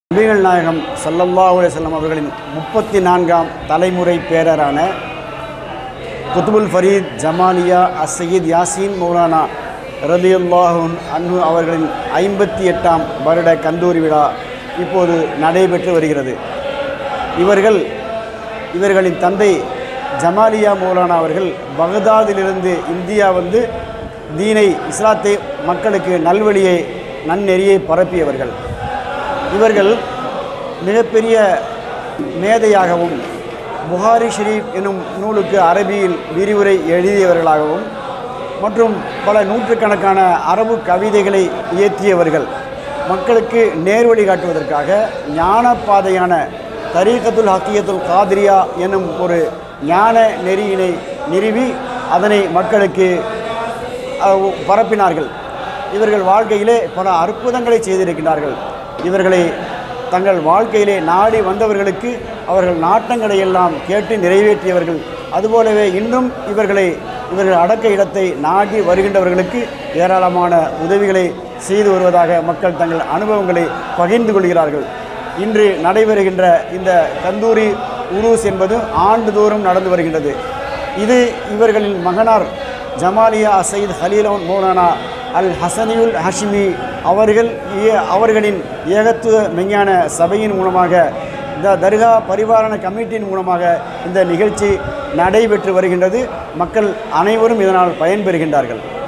நபிகள் நாயகம் ஸல்லல்லாஹு அலைஹி வஸல்லம் அவர்களின் முப்பத்தி நான்காம் தலைமுறை பேரரான குத்துபுல் ஃபரீத் ஜமாலியா அசையீத் யாசீன் மௌலானா ரலியல்லாஹுன் அன்ஹு அவர்களின் ஐம்பத்தி எட்டாம் வருட கந்தூரி விழா இப்போது நடைபெற்று வருகிறது இவர்கள் இவர்களின் தந்தை ஜமாலியா மௌலானா அவர்கள் பகதாதிலிருந்து இந்தியா வந்து தீனை இஸ்லாத்தை மக்களுக்கு நல்வழியை நன்னெறியை பரப்பியவர்கள் இவர்கள் மிகப்பெரிய மேதையாகவும் புகாரி ஷெரீப் எனும் நூலுக்கு அரபியில் விரிவுரை எழுதியவர்களாகவும் மற்றும் பல நூற்றுக்கணக்கான அரபு கவிதைகளை இயற்றியவர்கள் மக்களுக்கு நேர்வழி காட்டுவதற்காக ஞான பாதையான தரீகத்துல் ஹக்கியத்துல் காதிரியா எனும் ஒரு ஞான நெறியினை நிறுவி அதனை மக்களுக்கு அஹ், பரப்பினார்கள் இவர்கள் வாழ்க்கையிலே பல அற்புதங்களை செய்திருக்கிறார்கள் இவர்களை தங்கள் வாழ்க்கையிலே நாடி வந்தவர்களுக்கு அவர்கள் நாட்டங்களை எல்லாம் கேட்டு நிறைவேற்றியவர்கள் அதுபோலவே இன்னும் இவர்களை இவர்கள் அடக்க இடத்தை நாடி வருகின்றவர்களுக்கு ஏராளமான உதவிகளை செய்து வருவதாக மக்கள் தங்கள் அனுபவங்களை பகிர்ந்து கொள்கிறார்கள் இன்று நடைபெறுகின்ற இந்த கந்தூரி உருஸ் என்பது ஆண்டுதோறும் நடந்து வருகின்றது இது இவர்களின் மகனார் ஜமாலியா சயீத் ஹலீலோன் மௌலானா அல் ஹசனியுல் ஹஷிமி அவர்கள் ஏ- அவர்களின் ஏகத்துவ மெஞ்ஞான சபையின் மூலமாக இந்த தர்கா பரிவாரண கமிட்டியின் மூலமாக இந்த நிகழ்ச்சி நடைபெற்று வருகின்றது மக்கள் அனைவரும் இதனால் பயன்பெறுகின்றார்கள்